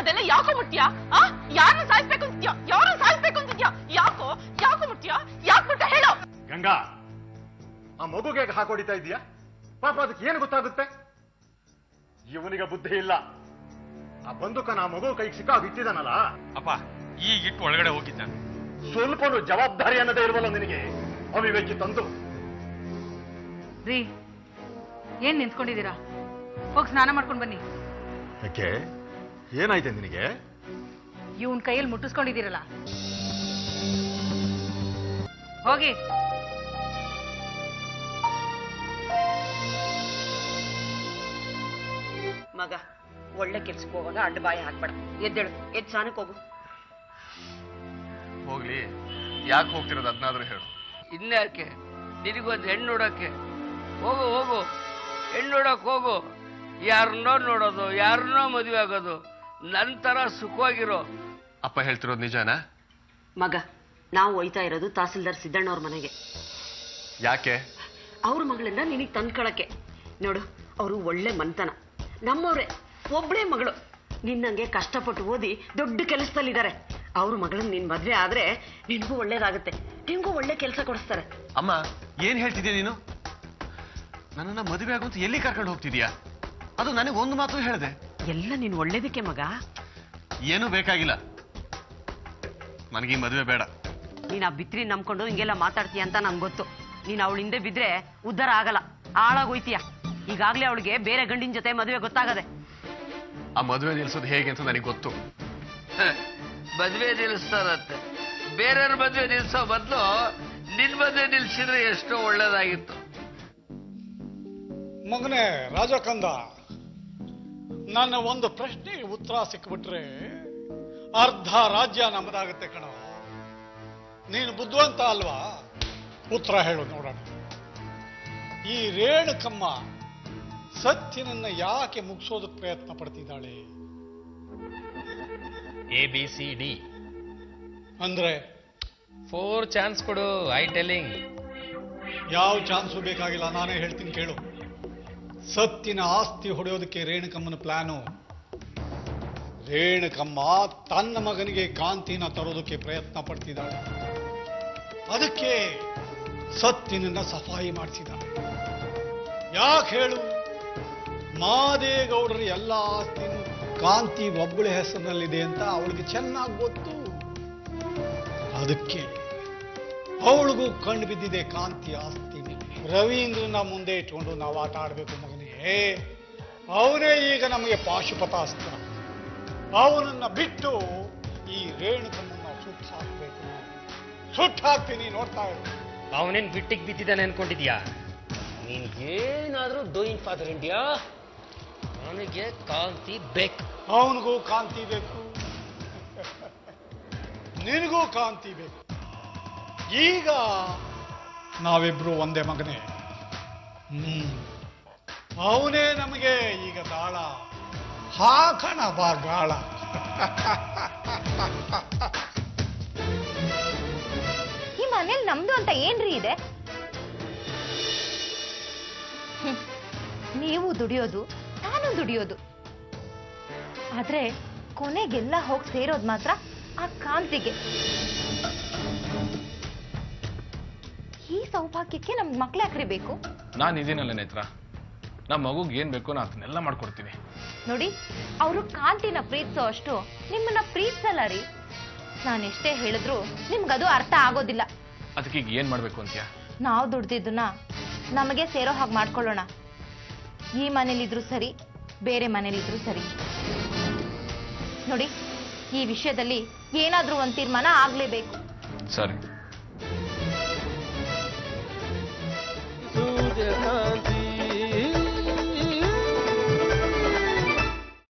ಅದೆಲ್ಲ ಯಾಕೋ ಮುಟ್ಟ್ಯಾ ಆ ಯಾರನ್ನ ಸಾಯಿಸ್ಬೇಕು ಅಂತಿದ್ಯಾ ಯಾರನ್ನ ಸಾಯಿಸ್ಬೇಕು ಅಂತಿದ್ಯಾ ಯಾಕೋ ಯಾಕೋ ಮುಟ್ಟ್ಯಾ ಯಾಕೆ ಮುಟ್ಟ ಹೇಳೋ ಗಂಗಾ ಆ ಮಗುಗೆ ಹಾಕೊಡಿತಾ ಇದೀಯಾ ಪಾಪ ಅದಕ್ಕೆ ಏನು ಗೊತ್ತಾಗುತ್ತೆ ಇವನಿಗೆ ಬುದ್ಧಿ ಇಲ್ಲ ಆ ಬಂದೂಕನ ಆ ಮಗು ಕೈಗೆ ಸಿಕ್ಕಾಗ ಇಟ್ಟಿದಾನಲ್ಲ ಅಪ್ಪ ಈಗ ಇಟ್ಟು ಒಳಗಡೆ ಹೋಗಿದ್ದಾನೆ ಸ್ವಲ್ಪನು ಜವಾಬ್ದಾರಿ ಅನ್ನೋದೇ ಇಲ್ವಲ್ಲ ನಿನಗೆ ಅವಿವೇಕಿ ತಂದು ರೀ ಏನ್ ನಿಂತ್ಕೊಂಡಿದ್ದೀರಾ ಹೋಗಿ ಸ್ನಾನ ಮಾಡ್ಕೊಂಡ್ ಬನ್ನಿ ಯಾಕೆ ಏನಾಯ್ತೆ ನಿನಗೆ ಇವನ್ ಕೈಯಲ್ಲಿ ಮುಟ್ಟಿಸ್ಕೊಂಡಿದ್ದೀರಲ್ಲ ಹೋಗಿ ಮಗ ಒಳ್ಳೆ ಕೆಲ್ಸಕ್ಕೆ ಹೋಗುವಾಗ ಅಡ್ಡ ಬಾಯಿ ಹಾಕ್ಬೇಡ ಎದ್ದೇಳು ಎದ್ ಸ್ನಾನಕ್ಕೆ ಹೋಗು ಹೋಗ್ಲಿ ಯಾಕೆ ಹೋಗ್ತಿರೋದು ಅದನ್ನಾದ್ರೂ ಹೇಳು ಇನ್ಯಾಕೆ ನಿನಗೊಂದು ಹೆಣ್ಣು ನೋಡಕ್ಕೆ ಹೋಗು ಹೋಗು ಹೆಣ್ಣು ನೋಡಕ್ ಹೋಗು ಯಾರನ್ನೋ ನೋಡೋದು ಯಾರನ್ನೋ ಮದುವೆ ಆಗೋದು ನಂತರ ಸುಖವಾಗಿರೋ ಅಪ್ಪ ಹೇಳ್ತಿರೋದು ನಿಜನಾ ಮಗ ನಾವು ಒಯ್ತಾ ಇರೋದು ತಹಸೀಲ್ದಾರ್ ಸಿದ್ದಣ್ಣವ್ರ ಮನೆಗೆ ಯಾಕೆ ಅವ್ರ ಮಗಳನ್ನ ನಿನಗ್ ತಂದ್ಕೊಳಕ್ಕೆ ನೋಡು ಅವರು ಒಳ್ಳೆ ಮನ್ತನ ನಮ್ಮವ್ರೆ ಒಬ್ಳೇ ಮಗಳು ನಿನ್ನಂಗೆ ಕಷ್ಟಪಟ್ಟು ಓದಿ ದೊಡ್ಡ ಕೆಲಸದಲ್ಲಿದ್ದಾರೆ ಅವ್ರ ಮಗಳನ್ನ ನಿನ್ ಮದ್ವೆ ಆದ್ರೆ ನಿನ್ಗೂ ಒಳ್ಳೇದಾಗುತ್ತೆ ನಿನ್ಗೂ ಒಳ್ಳೆ ಕೆಲಸ ಕೊಡಿಸ್ತಾರೆ ಅಮ್ಮ ಏನ್ ಹೇಳ್ತಿದ್ಯಾ ನೀನು ನನ್ನನ್ನ ಮದುವೆ ಆಗುವಂತ ಎಲ್ಲಿ ಕರ್ಕೊಂಡು ಹೋಗ್ತಿದ್ಯಾ ಅದು ನನಗೆ ಒಂದು ಮಾತು ಹೇಳಿದೆ ಎಲ್ಲ ನಿನ್ ಒಳ್ಳೇದಕ್ಕೆ ಮಗ ಏನೂ ಬೇಕಾಗಿಲ್ಲ ನನಗೆ ಈ ಮದುವೆ ಬೇಡ ನೀನ್ ಆ ಬಿತ್ರಿ ನಂಬ್ಕೊಂಡು ಹಿಂಗೆಲ್ಲ ಮಾತಾಡ್ತೀಯ ಅಂತ ನನ್ಗೆ ಗೊತ್ತು ನೀನ್ ಅವಳ ಹಿಂದೆ ಬಿದ್ರೆ ಉದ್ಧಾರ ಆಗಲ್ಲ ಹಾಳಾಗೋಯ್ತೀಯ ಈಗಾಗ್ಲೇ ಅವಳಿಗೆ ಬೇರೆ ಗಂಡಿನ ಜೊತೆ ಮದುವೆ ಗೊತ್ತಾಗದೆ ಆ ಮದುವೆ ನಿಲ್ಸೋದು ಹೇಗೆ ಅಂತ ನನಗೆ ಗೊತ್ತು ಮದುವೆ ನಿಲ್ಲಿಸ್ತಾರಂತೆ ಬೇರೆಯವ್ರ ಮದುವೆ ನಿಲ್ಸೋ ಬದಲು ನಿನ್ ಮದುವೆ ನಿಲ್ಸಿದ್ರೆ ಎಷ್ಟೋ ಒಳ್ಳೇದಾಗಿತ್ತು ಮಗನೇ ರಾಜಕಂದ ನನ್ನ ಒಂದು ಪ್ರಶ್ನೆಗೆ ಉತ್ತರ ಸಿಕ್ಬಿಟ್ರೆ ಅರ್ಧ ರಾಜ್ಯ ನಮ್ಮದಾಗುತ್ತೆ ಕಣ ನೀನು ಬುದ್ಧಿವಂತ ಅಲ್ವಾ ಉತ್ತರ ಹೇಳು ನೋಡೋಣ ಈ ರೇಣುಕಮ್ಮ ಸತ್ಯನನ್ನ ಯಾಕೆ ಮುಗಿಸೋದಕ್ಕೆ ಪ್ರಯತ್ನ ಪಡ್ತಿದ್ದಾಳೆ ಎ ಬಿ ಸಿ ಡಿ ಅಂದ್ರೆ ಫೋರ್ ಚಾನ್ಸ್ ಕೊಡು ಐ ಟೆಲಿಂಗ್ ಯಾವ ಚಾನ್ಸು ಬೇಕಾಗಿಲ್ಲ ನಾನೇ ಹೇಳ್ತೀನಿ ಕೇಳು ಸತ್ತಿನ ಆಸ್ತಿ ಹೊಡೆಯೋದಕ್ಕೆ ರೇಣುಕಮ್ಮನ ಪ್ಲಾನು ರೇಣುಕಮ್ಮ ತನ್ನ ಮಗನಿಗೆ ಕಾಂತಿನ ತರೋದಕ್ಕೆ ಪ್ರಯತ್ನ ಪಡ್ತಿದ್ದಾಳೆ ಅದಕ್ಕೆ ಸತ್ತಿನನ್ನ ಸಫಾಯಿ ಮಾಡಿಸಿದ್ದಾಳೆ ಯಾಕೆ ಹೇಳು ಮಾದೇಗೌಡರ ಎಲ್ಲ ಆಸ್ತಿನೂ ಕಾಂತಿ ಒಬ್ಬಳ ಹೆಸರಿನಲ್ಲಿದೆ ಅಂತ ಅವಳಿಗೆ ಚೆನ್ನಾಗಿ ಗೊತ್ತು ಅದಕ್ಕೆ ಅವಳಿಗೂ ಕಂಡು ಬಿದ್ದಿದೆ ಕಾಂತಿ ಆಸ್ತಿ ರವೀಂದ್ರನ ಮುಂದೆ ಇಟ್ಕೊಂಡು ನಾವು ಆಟ ಆಡಬೇಕು ಮಗನಿಗೆ ಅವನೇ ಈಗ ನಮಗೆ ಪಾಶುಪತಾಸ್ತ್ರ ಅವನನ್ನ ಬಿಟ್ಟು ಈ ರೇಣುಕನ್ನ ಸುಟ್ಟು ಹಾಕ್ಬೇಕು ಸುಟ್ಟು ಹಾಕ್ತೀನಿ ನೋಡ್ತಾ ಇರು ಅವನೇನ್ ಬಿಟ್ಟಿಗೆ ಬಿದ್ದಿದ್ದಾನೆ ಅನ್ಕೊಂಡಿದ್ಯಾ ನೀನ್ ಏನಾದ್ರೂ ಡೂಯಿಂಗ್ ಫಾದರ್ ಇಂಡಿಯಾ ನನಗೆ ಕಾಂತಿ ಬೇಕು ಅವನಿಗೂ ಕಾಂತಿ ಬೇಕು ನಿನಗೂ ಕಾಂತಿ ಬೇಕು ಈಗ ನಾವಿಬ್ರು ಒಂದೇ ಮಗನೇ ಹ್ಮ್ ಅವನೇ ನಮಗೆ ಈಗ ದಾಳ ಹಾಕಣ ಬಾ ಗಾಳ ಈ ಮನೇಲಿ ನಮ್ದು ಅಂತ ಏನ್ರಿ ಇದೆ ಹ್ಮ್. ನೀವು ದುಡಿಯೋದು ನಾನು ದುಡಿಯೋದು ಆದ್ರೆ ಕೊನೆಗೆಲ್ಲ ಹೋಗಿ ಸೇರೋದು ಮಾತ್ರ ಆ ಕಾಂತಿಗೆ ಈ ಸೌಭಾಗ್ಯಕ್ಕೆ ನಮ್ಗೆ ಮಕ್ಳು ಯಾಕ್ರಿ ಬೇಕು ನಾನು ಇದೀನಲ್ಲ ನೇತ್ರ ನಮ್ಮ ಮಗುಗೆ ಏನ್ ಬೇಕು ನಾನು ಅದನ್ನೆಲ್ಲ ಮಾಡ್ಕೊಡ್ತೀನಿ ನೋಡಿ ಅವರು ಕಾಂತಿನ ಪ್ರೀತಿಸೋ ಅಷ್ಟು ನಿಮ್ಮನ್ನ ಪ್ರೀತಿಸಲ್ಲ ರೀ ನಾನು ಎಷ್ಟೇ ಹೇಳಿದ್ರು ನಿಮ್ಗದು ಅರ್ಥ ಆಗೋದಿಲ್ಲ ಅದಕ್ಕೆ ಈಗ ಏನ್ ಮಾಡ್ಬೇಕು ಅಂತ್ಯಾ ನಾವು ದುಡ್ದಿದ್ದನ್ನ ನಮಗೆ ಸೇರೋ ಹಾಗೆ ಮಾಡ್ಕೊಳ್ಳೋಣ ಈ ಮನೇಲಿದ್ರು ಸರಿ ಬೇರೆ ಮನೇಲಿದ್ರು ಸರಿ ನೋಡಿ ಈ ವಿಷಯದಲ್ಲಿ ಏನಾದ್ರೂ ಒಂದು ತೀರ್ಮಾನ ಆಗ್ಲೇಬೇಕು ಸರಿ ಸೂರ್ಯಕಾಂತಿ